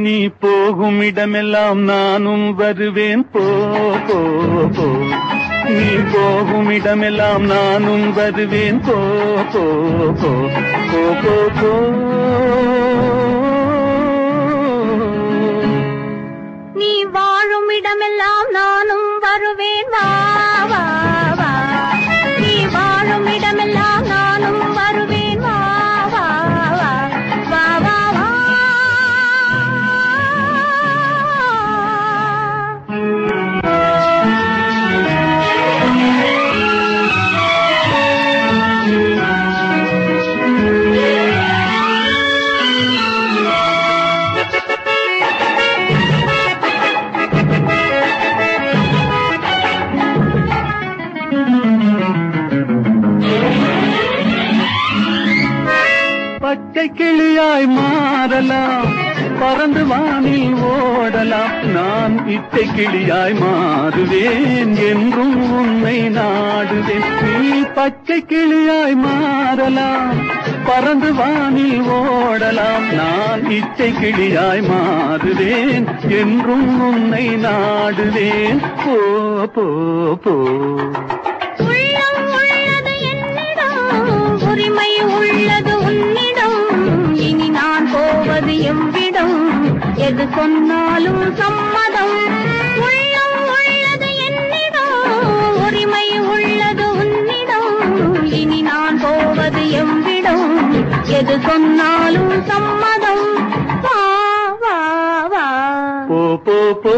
நீ போகும் இடமெல்லாம் நானும் வருவேன் போ போ போ நீ போகும் இடமெல்லாம் நானும் வருவேன் போ போ போ போ போ போ நீ வாழும் இடமெல்லாம் நானும் வருவேன் வா வா வா நீ வாழும் இடமெல்லாம் நானும் வருவேன் வா வா வா வா வா வா பச்சை கிளியாய் மாறலாம் பறந்து வானில் ஓடலாம் நான் இச்சை கிளியாய் மாறுவேன் என்றும் உன்னை நாடுவேன் நீ பச்சை கிளியாய் மாறலாம் பறந்து வானில் ஓடலாம் நான் இச்சை கிளியாய் மாறுவேன் என்றும் உன்னை நாடுவேன் போ போ போ உள்ளம் உள்ளது என்னிடம் உரிமை உள்ளது உன்னிடம் இனி நான் போவது எவ்விடம் எது சொன்னாலும் சம்மதம் உள்ளம் உள்ளது என்னிடம் உரிமை உள்ளது உன்னிடம் இனி நான் போவது எவ்விடம் எது சொன்னாலும் சம்மதம் வா வா வா போ போ போ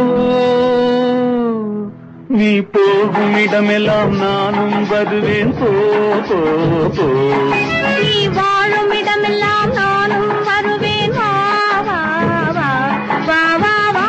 நீ போகும் இடமெல்லாம் நானும் வருவேன் போ போ போ நீ வாழும் இடமெல்லாம் நானும் வருவேன் வா வா வா வா வா வா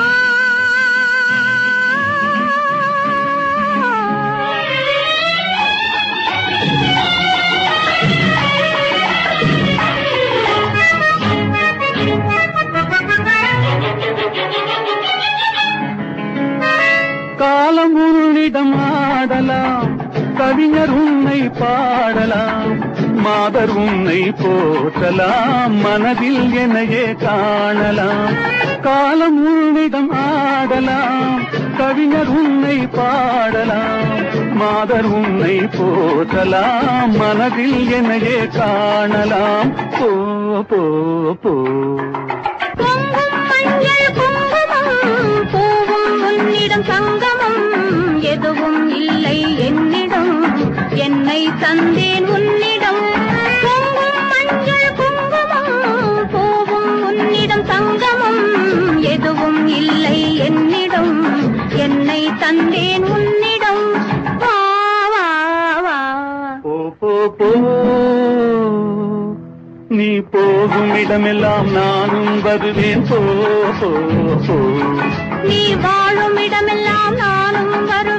காலம் உன்னிடம் ஆடலாம் கவிஞர் உன்னை பாடலாம் மாதர் உன்னை போற்றலாம் மனதில் என்னையே காணலாம் காலம் உன்னிடம் ஆடலாம் கவிஞர் உன்னை பாடலாம் மாதர் உன்னை போற்றலாம் மனதில் என்னையே காணலாம் போ போ போ பொங்கும் மஞ்சள் குங்குமம் பூவும் உன்னிடம் சங்கமம் எதுவும் இல்லை என்னிடம் என்னை தந்தேன் உன்னிடம் பொங்கும் மஞ்சள் குங்குமம் பூவும் உன்னிடம் சங்கமம் எதுவும் இல்லை என்னிடம் என்னை தந்தேன் உன்னிடம் வா வா வா போ போ போ நீ போகும் இடமெல்லாம் நானும் வருவேன் போ போ போ நீ வாழும் இடமெல்லாம் நானும் வருவேன்